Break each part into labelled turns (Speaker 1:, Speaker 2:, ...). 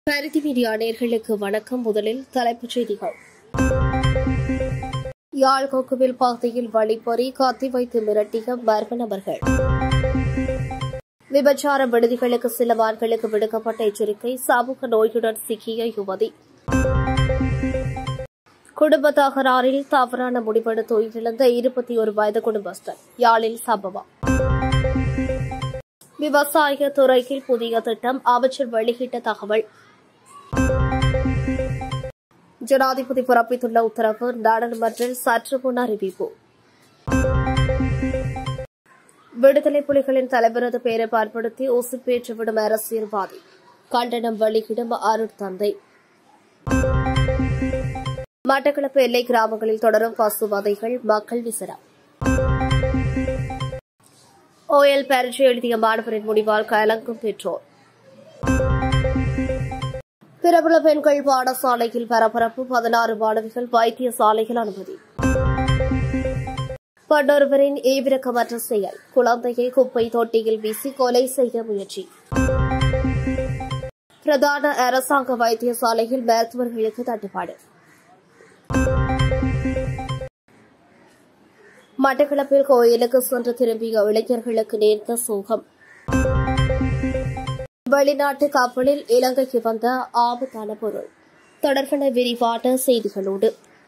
Speaker 1: பருத்தி மீடியா நேர்களுக்கு வணக்கம் முதலில் தலைப்புச் செய்திகள் யாழ் கொக்குவில் பகுதியில் வழிப்பறி காத்தி வைத்து மிரட்டிய மர்ம நபர்கள் விபச்சார விடுதிகளுக்கு சிலவான்களுக்கு விடுக்கப்பட்ட எச்சரிக்கை சமூக நோயுடன் சிக்கிய யுவதி குடும்ப தகராறில் தவறான முடிவெடுத்து உயிரிழந்த இருபத்தி ஒரு வயது குடும்பஸ்தர் யாழில் சம்பவம் விவசாய துறையில் புதிய திட்டம் அமைச்சர் வெளியிட்ட தகவல் ஜனாதிபதி பிறப்பித்துள்ள உத்தரவு நாடாளுமன்றில் சற்று முன் அறிவிப்பு விடுதலை புலிகளின் தலைவரது பெயரை பயன்படுத்தி ஒசுப்பேற்று விடும் அரசியல்வாதி கண்டனம் வெளியிடும் அருட்தந்தை மட்டக்களப்பு எல்லை கிராமங்களில் தொடரும் பசுவதைகள் மக்கள் விசரம் ஓஎல் பரீட்சை எழுதிய மாணவரின் முடிவால் கலங்கும் பெற்றோர் பிரபல பெண்கள் பாடசாலையில் பரபரப்பு பதினாறு மாணவிகள் வைத்தியசாலையில் அனுமதி பெண்ணொருவரின் ஈவிரக்கமற்ற செயல் குழந்தையை குப்பை தொட்டியில் வீசி கொலை செய்ய முயற்சி பிரதான அரசாங்க வைத்தியசாலையில் மருத்துவர்களுக்கு தட்டுப்பாடு மட்டக்களப்பில் கோயிலுக்கு சென்று திரும்பிய இளைஞர்களுக்கு நேர்ந்த சோகம் வெளிநாட்டு கப்பலில் இலங்கைக்கு வந்த ஆபத்தான பொருள் தொடர்பான விரிவான செய்திகளோடு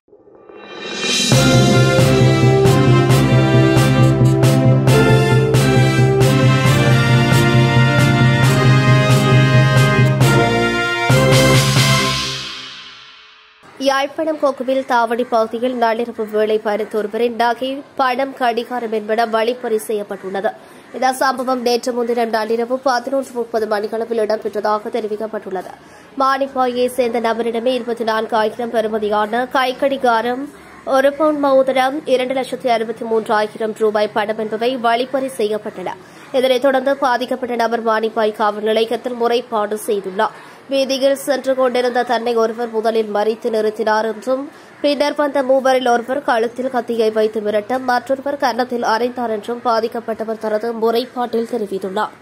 Speaker 1: யாழ்ப்பாணம் கோக்குவில் தாவடி பகுதியில் நள்ளிரவு வேளை பயணித்த ஒருவரின் நகை பணம் கடிகாரம் என்பன வழிப்பறி செய்யப்பட்டுள்ளது இந்த சம்பவம் நேற்று முன்தினம் நள்ளிரவு பதினொன்று முப்பது மணிக்களவில் இடம்பெற்றதாக தெரிவிக்கப்பட்டுள்ளது மானிப்பாயை சேர்ந்த நபரிடமே இருபத்தி நான்கு ஆயிரம் பெறுமதியான கைக்கடிகாரம் ஒரு பவுண்ட் மோதிரம் இரண்டு லட்சத்தி அறுபத்தி மூன்று ஆயிரம் ரூபாய் பணம் என்பவை வழிப்பறி செய்யப்பட்டன இதனைத் தொடர்ந்து பாதிக்கப்பட்ட நபர் மானிப்பாய் காவல் நிலையத்தில் முறைப்பாடு செய்துள்ளார் வீதியில் சென்று கொண்டிருந்த தன்னை ஒருவர் முதலில் மறித்து நிறுத்தினார் என்றும் பின்னர் வந்த மூவரில் ஒருவர் கழுத்தில் கத்தியை வைத்து மிரட்ட மற்றொருவர் கன்னத்தில் அறைந்தார் என்றும் பாதிக்கப்பட்டவர் தனது முறைப்பாட்டில் தெரிவித்துள்ளார்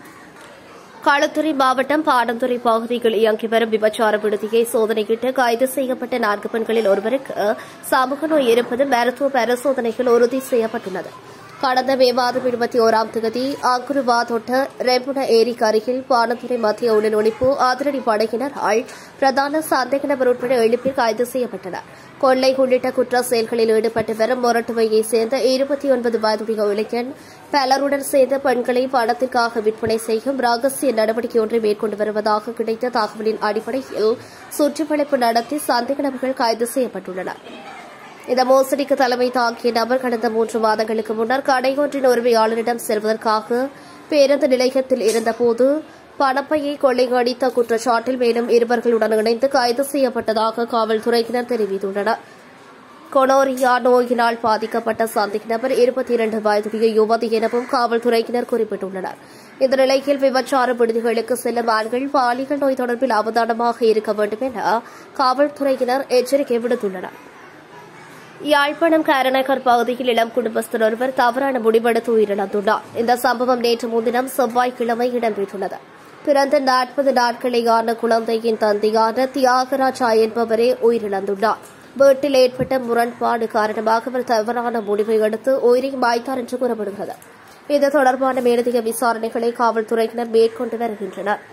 Speaker 1: களுத்துறை மாவட்டம் பாடந்துறை பகுதியில் இயங்கி வரும் விபச்சார விடுதியை சோதனையிட்டு கைது செய்யப்பட்ட நான்கு பெண்களில் ஒருவருக்கு சமூக நோய் இருப்பது மருத்துவ பரிசோதனைகள் உறுதி செய்யப்பட்டுள்ளது கடந்த மே மாதம் இருபத்தி ஓராம் தேதி அங்குருவா தொட்ட ரெம்புன ஏரிக்கு அருகில் பானத்துறை மத்திய உடல் ஒழிப்பு அதிரடி படையினரால் பிரதான சந்தேக நபர் உட்பட ஏழு பேர் கைது செய்யப்பட்டனர் கொள்ளை உள்ளிட்ட குற்ற செயல்களில் ஈடுபட்டு வரும் மொரட்டுவையை சேர்ந்த இருபத்தி ஒன்பது வயதுடைய இளைஞன் பலருடன் சேர்ந்த பெண்களை பணத்திற்காக விற்பனை செய்யும் ரகசிய நடவடிக்கை ஒன்றை மேற்கொண்டு வருவதாக கிடைத்த தகவலின் அடிப்படையில் சுற்றுவளைப்பு நடத்தி சந்தேக நபர்கள் கைது செய்யப்பட்டுள்ளனர் இந்த மோசடிக்கு தலைமை தாங்கிய நபர் கடந்த மூன்று மாதங்களுக்கு முன்னர் கடையொன்றின் உரிமையாளரிடம் செல்வதற்காக பேருந்து நிலையத்தில் இருந்தபோது பணப்பையை கொள்ளையடித்த குற்றச்சாட்டில் மேலும் இருவர்களுடன் இணைந்து கைது செய்யப்பட்டதாக காவல்துறையினர் தெரிவித்துள்ளனர் கொனோரியா நோயினால் பாதிக்கப்பட்ட சந்தேக நபர் இருபத்தி இரண்டு வயதுடைய யுவதி எனவும் காவல்துறையினர் குறிப்பிட்டுள்ளனர் இந்த நிலையில் விபச்சார விடுதிகளுக்கு செல்லும் ஆண்கள் பாலியல் நோய் தொடர்பில் அவதானமாக இருக்க வேண்டும் என காவல்துறையினர் எச்சரிக்கை விடுத்துள்ளனர் யாழ்ப்பாணம் காரநகர் பகுதியில் இளம் குடும்பஸ்தர் ஒருவர் தவறான முடிவெடுத்து உயிரிழந்துள்ளார் இந்த சம்பவம் நேற்று முன்தினம் செவ்வாய்க்கிழமை இடம்பெற்றுள்ளது பிறந்த நாற்பது நாட்களேயான குழந்தையின் தந்தையான தியாகராஜா என்பவரே உயிரிழந்துள்ளார் வீட்டில் ஏற்பட்ட முரண்பாடு காரணமாக அவர் தவறான முடிவை எடுத்து உயிரை மாய்த்தார் என்று கூறப்படுகிறது இது தொடர்பான மேலதிக விசாரணைகளை காவல்துறையினர் மேற்கொண்டு வருகின்றனர்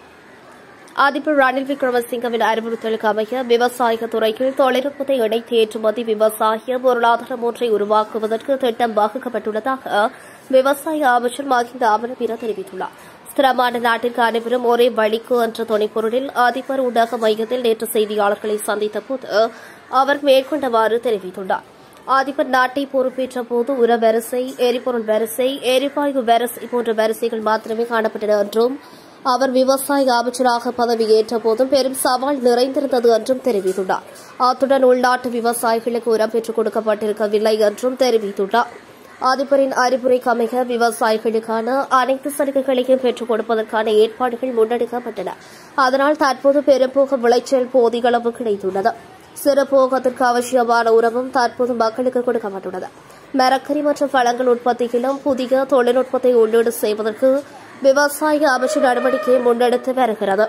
Speaker 1: அதிபர் ரணில் விக்ரமசிங்கவின் அறிவுறுத்தலுக்கு அமைய விவசாய துறையில் தொழில்நுட்பத்தை இணைத்து ஏற்றுமதி விவசாய பொருளாதாரம் ஒன்றை உருவாக்குவதற்கு திட்டம் வகுக்கப்பட்டுள்ளதாக விவசாய அமைச்சர் மஹிந்த அமரவீர தெரிவித்துள்ளார் ஸ்திரமான நாட்டிற்கு அனைவரும் ஒரே வழிக்கு என்ற துணைப்பொருளில் அதிபர் ஊடக மையத்தில் நேற்று செய்தியாளர்களை சந்தித்தபோது அவர் மேற்கொண்டவாறு தெரிவித்துள்ளார் அதிபர் நாட்டை பொறுப்பேற்ற போது உர வரிசை எரிபொருள் வரிசை எரிவாயு வரிசை போன்ற வரிசைகள் மாத்திரமே காணப்பட்டன என்றும் அவர் விவசாய அமைச்சராக பதவியேற்ற போதும் பெரும் சவால் நிறைந்திருந்தது என்றும் தெரிவித்துள்ளார் அத்துடன் உள்நாட்டு விவசாயிகளுக்கு உரம் பெற்றுக் கொடுக்கப்பட்டிருக்கவில்லை என்றும் தெரிவித்துள்ளார் அதிபரின் அறிவுரைக்கு அமைக விவசாயிகளுக்கான அனைத்து சலுகைகளையும் பெற்றுக் கொடுப்பதற்கான ஏற்பாடுகள் முன்னெடுக்கப்பட்டன அதனால் தற்போது பெரும்போக விளைச்சல் போதிகளவு கிடைத்துள்ளது சிறுபோகத்திற்கு அவசியமான உரமும் தற்போது மக்களுக்கு கொடுக்கப்பட்டுள்ளது மரக்கறி மற்றும் பழங்கள் உற்பத்தியிலும் புதிய தொழில்நுட்பத்தை உள்ளீடு செய்வதற்கு விவசாய அமைச்சு நடவடிக்கையை முன்னெடுத்து வருகிறது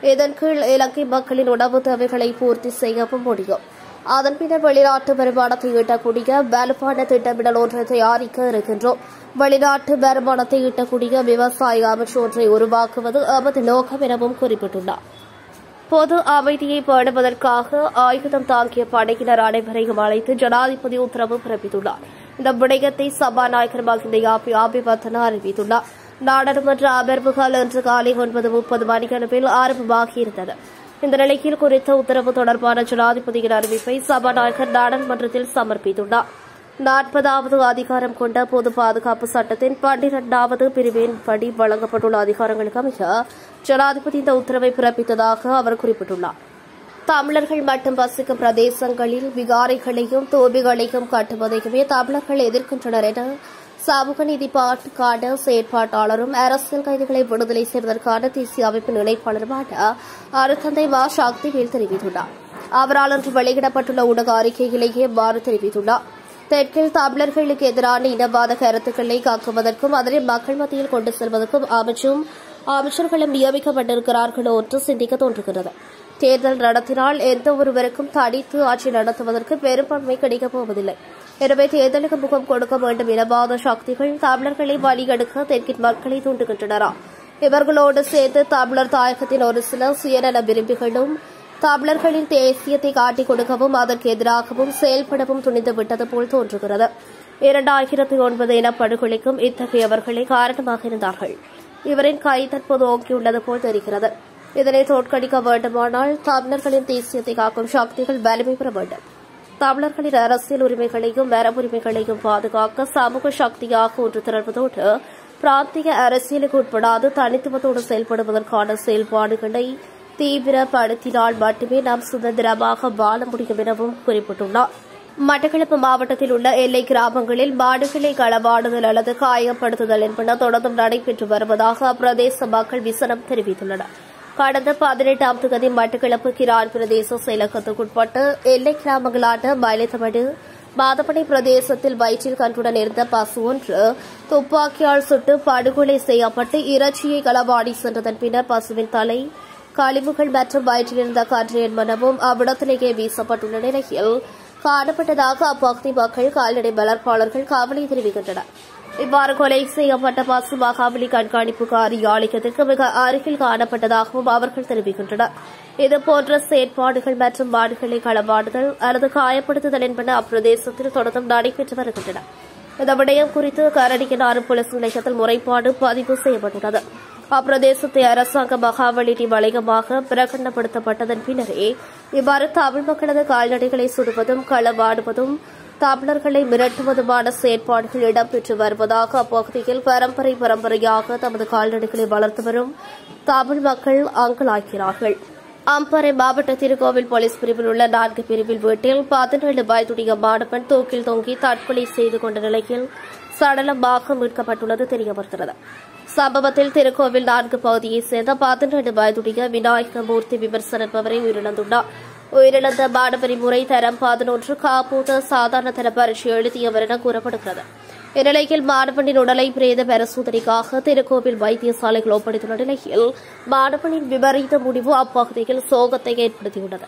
Speaker 1: இதன் கீழ் இலங்கை மக்களின் உணவு தேவைகளை பூர்த்தி செய்யவும் முடியும் அதன் பின்னர் வெளிநாட்டு வருமானத்தை ஈட்டக்கூடிய வலுவான திட்டமிடல் ஒன்றை தயாரிக்க இருக்கின்றோம் வெளிநாட்டு வருமானத்தை ஈட்டக்கூடிய விவசாய அமைச்சு ஒன்றை உருவாக்குவது எமது நோக்கம் எனவும் குறிப்பிட்டுள்ளார் பொது அமைதியை பேணுவதற்காக ஆயுதம் தாங்கிய படையினர் அனைவரையும் அழைத்து ஜனாதிபதி உத்தரவு பிறப்பித்துள்ளார் இந்த விடயத்தை சபாநாயகர் மகிந்த யாபி ஆபிவர்த்தனா அறிவித்துள்ளார் நாடாளுமன்ற அமர்வுகள் இன்று காலை ஒன்பது முப்பது மணியளவில் ஆரம்பமாகியிருந்தன இந்த நிலையில் குறித்த உத்தரவு தொடர்பான ஜனாதிபதியின் அறிவிப்பை சபாநாயகர் நாடாளுமன்றத்தில் சமர்ப்பித்துள்ளார் நாற்பதாவது அதிகாரம் கொண்ட பொது பாதுகாப்பு சட்டத்தின் பன்னிரண்டாவது பிரிவின்படி வழங்கப்பட்டுள்ள அதிகாரங்களுக்கு அமைய ஜனாதிபதி இந்த உத்தரவை பிறப்பித்ததாக அவர் குறிப்பிட்டுள்ளார் தமிழர்கள் மட்டும் வசிக்கும் பிரதேசங்களில் விகாரைகளையும் தோபிகளையும் கட்டுவதையுமே தமிழர்கள் எதிர்க்கின்றனர் என சமூக நீதி பாட்டுக்கான செயற்பாட்டாளரும் அரசியல் கைதிகளை விடுதலை செய்வதற்கான தேசிய அமைப்பின் இணைப்பாளருமான அருத்தந்தை மா சக்திவேல் தெரிவித்துள்ளார் அவரால் இன்று வெளியிடப்பட்டுள்ள ஊடக அறிக்கையிலேயே இவ்வாறு தெரிவித்துள்ளார் தெற்கில் தமிழர்களுக்கு எதிரான இனவாத கருத்துக்களை காக்குவதற்கும் அதனை மக்கள் மத்தியில் கொண்டு செல்வதற்கும் அமைச்சும் அமைச்சர்களும் நியமிக்கப்பட்டிருக்கிறார்களோ என்று சிந்திக்க தோன்றுகிறது தேர்தல் நடத்தினால் எந்த ஒருவருக்கும் தடித்து ஆட்சி நடத்துவதற்கு பெரும்பான்மை கிடைக்கப் போவதில்லை எனவே தேர்தலுக்கு முகம் கொடுக்க வேண்டும் இனவாத சக்திகள் தமிழர்களை வழியெடுக்க தெற்கின் மக்களை தூண்டுகின்றனரா இவர்களோடு சேர்ந்து தமிழர் தாயகத்தின் ஒரு சில சுயநல விரும்பிகளும் தமிழர்களின் தேசியத்தை காட்டிக் கொடுக்கவும் அதற்கு எதிராகவும் செயல்படவும் துணிந்து விட்டது போல் தோன்றுகிறது இரண்டாயிரத்தி ஒன்பது இனப்படுகொலைக்கும் இத்தகையவர்களே காரணமாக இருந்தார்கள் இவரின் கை தற்போது ஓங்கியுள்ளது போல் தெரிகிறது இதனை தோற்கடிக்க வேண்டுமானால் தமிழர்களின் தேசியத்தை காக்கும் சக்திகள் வலிமை பெற வேண்டும் தமிழர்களின் அரசியல் உரிமைகளையும் மரபுரிமைகளையும் பாதுகாக்க சமூக சக்தியாக ஒன்று திரள்வதோடு பிராந்திய அரசியலுக்கு உட்படாது தனித்துவத்தோடு செயல்படுவதற்கான செயல்பாடுகளை தீவிரப்படுத்தினால் மட்டுமே நாம் சுதந்திரமாக வாழ முடியும் எனவும் குறிப்பிட்டுள்ளார் மட்டக்களப்பு மாவட்டத்தில் உள்ள எல்லை கிராமங்களில் மாடுகளை களவாடுதல் அல்லது காயப்படுத்துதல் என்பன தொடர்ந்தும் நடைபெற்று வருவதாக அப்பிரதேச மக்கள் விசனம் தெரிவித்துள்ளனர் கடந்த பதினெட்டாம் தேதி மட்டக்களப்பு கிரான் பிரதேச செயலகத்துக்குட்பட்ட எல்லை கிராமங்களான மயிலத்தமடு மாதப்படை பிரதேசத்தில் வயிற்றில் கன்றுடன் இருந்த பசு ஒன்று துப்பாக்கியால் சுட்டு படுகொலை செய்யப்பட்டு இறைச்சியை களவாடி சென்றதன் பின்னர் பசுவின் தலை கழிவுகள் மற்றும் வயிற்றில் இருந்த கன்று என்பனவும் அவ்விடத்திலேயே வீசப்பட்டுள்ள நிலையில் காணப்பட்டதாக அப்பகுதி மக்கள் கால்நடை வளர்ப்பாளர்கள் கவலை தெரிவிக்கின்றனர் இவ்வாறு கொலை செய்யப்பட்ட பசு மகாபலி கண்காணிப்பு காரியாலயத்திற்கு மிக அருகில் காணப்பட்டதாகவும் அவர்கள் தெரிவிக்கின்றனர் இதுபோன்ற செயற்பாடுகள் மற்றும் மாடுகளை களவாடுதல் அல்லது காயப்படுத்துதல் என்பன அப்பிரதேசத்தில் தொடர்ந்தும் நடைபெற்று வருகின்றன இந்த விடயம் குறித்து கரடிக்கினாறு போலீஸ் நிலையத்தில் முறைப்பாடு பதிவு செய்யப்பட்டுள்ளது அப்பிரதேசத்தை அரசாங்க மகாவலினி வளையமாக பிரகடனப்படுத்தப்பட்டதன் பின்னரே இவ்வாறு தமிழ் மக்களது கால்நடைகளை சுடுவதும் களவாடுவதும் தமிழர்களை மிரட்டுவதுமான செயற்பாடுகள் இடம்பெற்று வருவதாக அப்பகுதியில் பரம்பரை பரம்பரையாக தமது கால்நடைகளை வளர்த்து வரும் தமிழ் மக்கள் அங்கலாக்கிறார்கள் அம்பரை மாவட்ட திருக்கோவில் போலீஸ் பிரிவில் உள்ள நான்கு பிரிவில் வீட்டில் பதினேழு வயதுடைய மாணவன் தூக்கில் தொங்கி தற்கொலை செய்து கொண்ட நிலையில் சடலமாக மீட்கப்பட்டுள்ளது தெரியவருகிறது சம்பவத்தில் திருக்கோவில் நான்கு பகுதியைச் சேர்ந்த பதினேழு வயதுடைய விநாயகமூர்த்தி விமர்சன் என்பவரை உயிரிழந்துள்ளார் உயிரிழந்த மாணவரின் முறை தரம் பதினொன்று காப்பூத சாதாரண தர பரீட்சை எழுதியவர் என கூறப்படுகிறது இந்நிலையில் மாணவனின் உடலை பிரேத பரிசோதனைக்காக திருக்கோவில் வைத்தியசாலைகள் ஒப்படைத்துள்ள நிலையில் மாணவனின் விபரீத முடிவு அப்பகுதியில் சோகத்தை ஏற்படுத்தியுள்ளது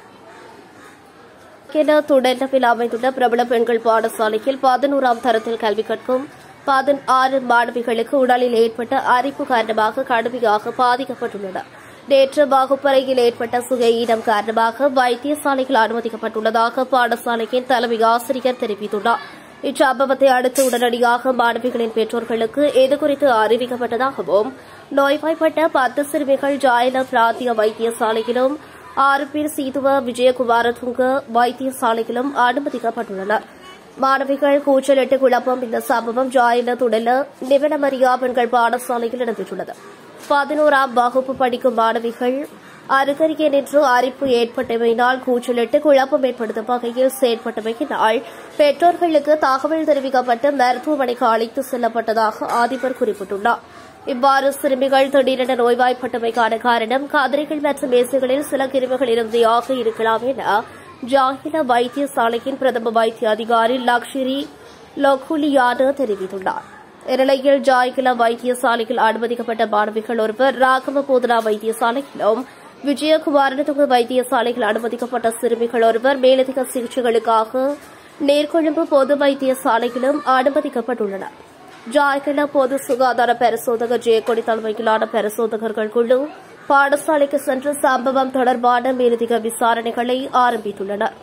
Speaker 1: துடனவில் அமைந்துள்ள பிரபல பெண்கள் பாடசாலையில் பதினோராம் தரத்தில் கல்வி கற்கும் பதினாறு மாணவிகளுக்கு உடலில் ஏற்பட்ட அரிப்பு காரணமாக கடுமையாக பாதிக்கப்பட்டுள்ளனர் நேற்று வகுப்பறையில் ஏற்பட்ட சுகையீனம் காரணமாக வைத்தியசாலையில் அனுமதிக்கப்பட்டுள்ளதாக பாடசாலையின் தலைமை ஆசிரியர் தெரிவித்துள்ளார் இச்சம்பவத்தை அடுத்து உடனடியாக மாணவிகளின் பெற்றோர்களுக்கு இதுகுறித்து அறிவிக்கப்பட்டதாகவும் நோய்வாய்ப்பட்ட பத்து சிறுமிகள் ஜாயல பிராந்திய வைத்தியசாலையிலும் ஆறு பேர் சீதுவ விஜயகுமாரதுங்க வைத்தியசாலையிலும் அனுமதிக்கப்பட்டுள்ளனர் மாணவிகள் கூச்சலிட்டு குழப்பம் இந்த சம்பவம் ஜாயில துடல நிவனமரியா பெண்கள் பாடசாலையில் இடம்பெற்றுள்ளது பதினோராம் வகுப்பு படிக்கும் மாணவிகள் அருகருகே நின்று அரிப்பு ஏற்பட்டமையினால் கூச்சலிட்டு குழப்பம் ஏற்படுத்தும் வகையில் செயற்பட்டமையினால் பெற்றோர்களுக்கு தகவல் தெரிவிக்கப்பட்டு மருத்துவமனைக்கு அழைத்து செல்லப்பட்டதாக அதிபர் குறிப்பிட்டுள்ளார் இவ்வாறு சிறுமிகள் திடீரென நோய்வாய்ப்பட்டமைக்கான காரணம் கதிரைகள் மற்றும் மேசைகளில் சில கிருமிகள் இருந்ததாக இருக்கலாம் என ஜாகில வைத்தியசாலையின் பிரதம வைத்திய அதிகாரி லக்ஷரி லொகுலியானு தெரிவித்துள்ளார் இந்நிலையில் ஜாய்கில வைத்தியசாலையில் அனுமதிக்கப்பட்ட மாணவிகள் ஒருவர் ராகவ போதனா வைத்தியசாலையிலும் விஜயகுமாரனதுங்க வைத்தியசாலையில் அனுமதிக்கப்பட்ட சிறுமிகள் ஒருவர் மேலதிக சிகிச்சைகளுக்காக நேர்கொழும்பு பொது வைத்தியசாலையிலும் அனுமதிக்கப்பட்டுள்ளனர் ஜார்க்கண்ட் பொது சுகாதார பரிசோதகர் ஜெயக்கொடி தலைமையிலான பரிசோதகர்கள் குழு பாடசாலைக்கு சென்று சம்பவம் தொடர்பான மேலதிக விசாரணைகளை ஆரம்பித்துள்ளனர்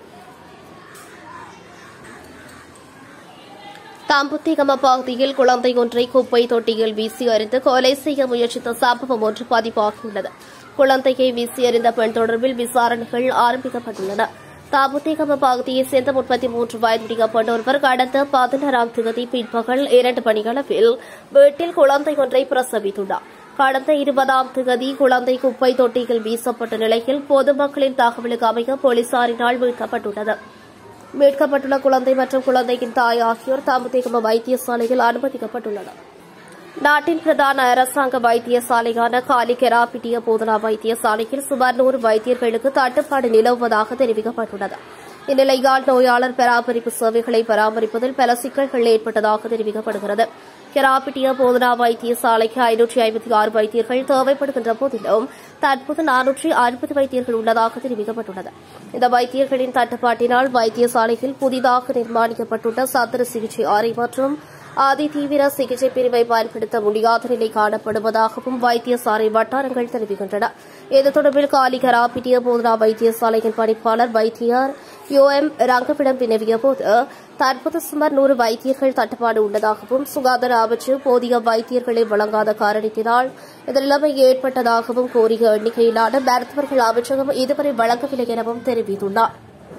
Speaker 1: தாம்புத்திகம பகுதியில் குழந்தை ஒன்றை குப்பை தொட்டியில் வீசி எறிந்து கொலை செய்ய முயற்சித்த சம்பவம் ஒன்று பதிவாகியுள்ளது குழந்தையை வீசி எறிந்த பெண் தொடர்பில் விசாரணைகள் ஆரம்பிக்கப்பட்டுள்ளன தாபுத்திகம பகுதியைச் சேர்ந்த முப்பத்தி மூன்று வயதுடைய பெண் ஒருவர் கடந்த பதினாறாம் தேதி பிற்பகல் இரண்டு மணியளவில் வீட்டில் குழந்தை ஒன்றை பிரசவித்துள்ளார் கடந்த இருபதாம் தேதி குழந்தை குப்பை தொட்டியில் வீசப்பட்ட நிலையில் பொதுமக்களின் தகவலுக்கு அமைய போலீசாரினால் மீட்கப்பட்டுள்ளது மீட்கப்பட்டுள்ள குழந்தை மற்றும் குழந்தையின் தாய் ஆகியோர் தாம்பத்திகம வைத்தியசாலையில் அனுமதிக்கப்பட்டுள்ளனர் நாட்டின் பிரதான அரசாங்க வைத்தியசாலையான காலிகெராபிட்டிய போதனா வைத்தியசாலையில் சுமார் நூறு வைத்தியர்களுக்கு தட்டுப்பாடு நிலவுவதாக தெரிவிக்கப்பட்டுள்ளது இந்நிலையால் நோயாளர் பராமரிப்பு சேவைகளை பராமரிப்பதில் பல சிக்கல்கள் ஏற்பட்டதாக தெரிவிக்கப்படுகிறது கெராபிட்டிய போதனா வைத்தியசாலைக்கு ஐநூற்றி ஐம்பத்தி ஆறு வைத்தியர்கள் தேவைப்படுகின்ற போதிலும் தற்போது நானூற்றி அறுபது வைத்தியர்கள் உள்ளதாக தெரிவிக்கப்பட்டுள்ளது இந்த வைத்தியர்களின் தட்டுப்பாட்டினால் வைத்தியசாலையில் புதிதாக நிர்மாணிக்கப்பட்டுள்ள சத்திர சிகிச்சை அறை மற்றும் அதிதீவிர சிகிச்சை பிரிவை பயன்படுத்த முடியாத நிலை காணப்படுவதாகவும் வைத்தியசாலை வட்டாரங்கள் தெரிவிக்கின்றன இது தொடர்பில் காலிகராபிட்டிய போதனா வைத்தியசாலையின் பணிப்பாளர் வைத்தியர் யோ எம் ரங்கவிடம் வினவிய போது தற்போது சுமார் நூறு வைத்தியர்கள் தட்டுப்பாடு உள்ளதாகவும் சுகாதார அமைச்சு போதிய வைத்தியர்களை வழங்காத காரணத்தினால் இந்த நிலைமை ஏற்பட்டதாகவும் கோரிய எண்ணிக்கையிலான மருத்துவர்கள் அமைச்சகம் இதுவரை வழங்கவில்லை எனவும் தெரிவித்துள்ளார்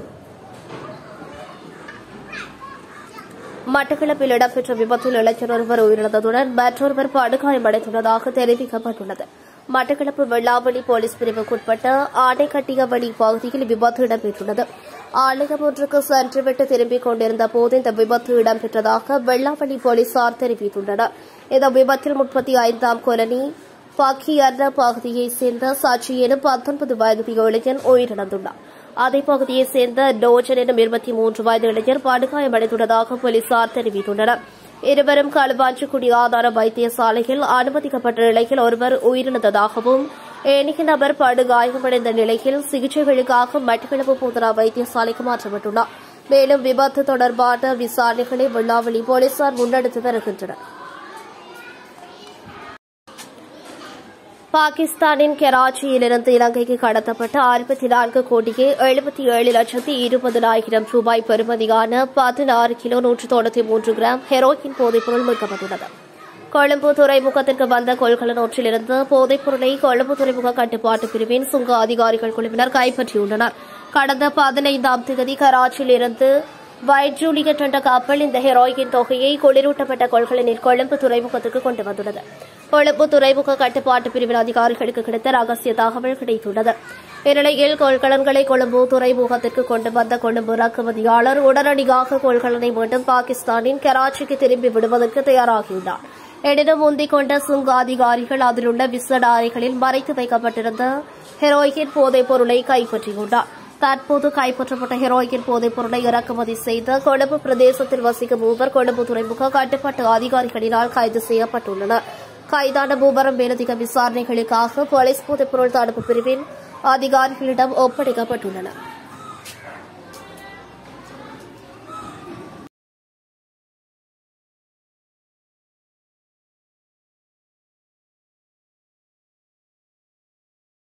Speaker 1: மட்டக்களப்பில் இடம்பெற்ற விபத்தில் இளைஞர் ஒருவர் உயிரிழந்ததுடன் மற்றொருவர் படுகாயமடைந்துள்ளதாக தெரிவிக்கப்பட்டுள்ளது மட்டக்களப்பு வெள்ளாவளி போலீஸ் பிரிவுக்குட்பட்ட ஆனைக்கட்டியவழி பகுதியில் விபத்து இடம்பெற்றுள்ளது ஆலயம் ஒன்றுக்கு சென்றுவிட்டு திரும்பிக் கொண்டிருந்த போது இந்த விபத்து இடம்பெற்றதாக வெள்ளாவளி போலீசார் தெரிவித்துள்ளனர் இந்த விபத்தில் முப்பத்தி ஐந்தாம் கொலனி பக்கியர்ன பகுதியைச் சேர்ந்த சச்சி எனும் பத்தொன்பது வயது இளைஞன் உயிரிழந்துள்ளார் அதே பகுதியைச் சேர்ந்த டோஜன் எனும் இருபத்தி மூன்று வயது இளைஞர் படுகாயமடைந்துள்ளதாக போலீசார் தெரிவித்துள்ளனர் இருவரும் களுவாஞ்சிக்குடி ஆதார வைத்தியசாலையில் அனுமதிக்கப்பட்ட நிலையில் ஒருவர் உயிரிழந்ததாகவும் ஏனைய நபர் படுகாயமடைந்த நிலையில் சிகிச்சைகளுக்காக மட்டக்களப்பு போதனா வைத்தியசாலைக்கு மாற்றப்பட்டுள்ளார் மேலும் விபத்து தொடர்பான விசாரணைகளை வெள்ளாவளி போலீசார் முன்னெடுத்து வருகின்றனர் பாகிஸ்தானின் கராச்சியிலிருந்து இலங்கைக்கு கடத்தப்பட்ட அறுபத்தி நான்கு கோடியே எழுபத்தி ஏழு லட்சத்தி இருபதனாயிரம் ரூபாய் பெறுமதியான பதினாறு கிலோ நூற்று தொண்ணூற்றி மூன்று கிராம் ஹெரோயின் போதைப்பொருள் மீட்கப்பட்டுள்ளது கொழும்பு துறைமுகத்திற்கு வந்த கொள்கலன் ஒன்றிலிருந்து போதைப் பொருளை கொழும்பு துறைமுக கட்டுப்பாட்டு பிரிவின் சுங்க அதிகாரிகள் குழுவினர் கைப்பற்றியுள்ளனர் கடந்த பதினைந்தாம் தேதி கராச்சியிலிருந்து வைட் ஜூலியட் என்ற கப்பல் இந்த ஹெரோயின் தொகையை குளிரூட்டப்பட்ட கொள்கலனில் கொழும்பு துறைமுகத்துக்கு கொண்டு வந்துள்ளது கொழும்பு துறைமுக கட்டுப்பாட்டு பிரிவின் அதிகாரிகளுக்கு கிடைத்த ரகசிய தகவல் கிடைத்துள்ளது இந்நிலையில் கொள்கலன்களை கொழும்பு துறைமுகத்திற்கு கொண்டு வந்த கொழும்பு இறக்குமதியாளர் உடனடியாக கொள்கலனை மீண்டும் பாகிஸ்தானின் கராச்சிக்கு திரும்பி விடுவதற்கு தயாராகியுள்ளார் எனினும் முந்திக் கொண்ட சுங்க அதிகாரிகள் அதிலுள்ள விசட அறைகளில் மறைத்து வைக்கப்பட்டிருந்த ஹெரோயின் போதைப் பொருளை கைப்பற்றியுள்ளார் தற்போது கைப்பற்றப்பட்ட ஹெரோயின் போதைப் பொருளை இறக்குமதி செய்த கொழும்பு பிரதேசத்தில் வசிக்கும் மூவர் கொழும்பு துறைமுக கட்டுப்பாட்டு அதிகாரிகளினால் கைது செய்யப்பட்டுள்ளனர் கைதான மூவரும் மேலதிக விசாரணைகளுக்காக போலீஸ் போதைப்பொருள் தடுப்பு பிரிவின் அதிகாரிகளிடம் ஒப்படைக்கப்பட்டுள்ளனா்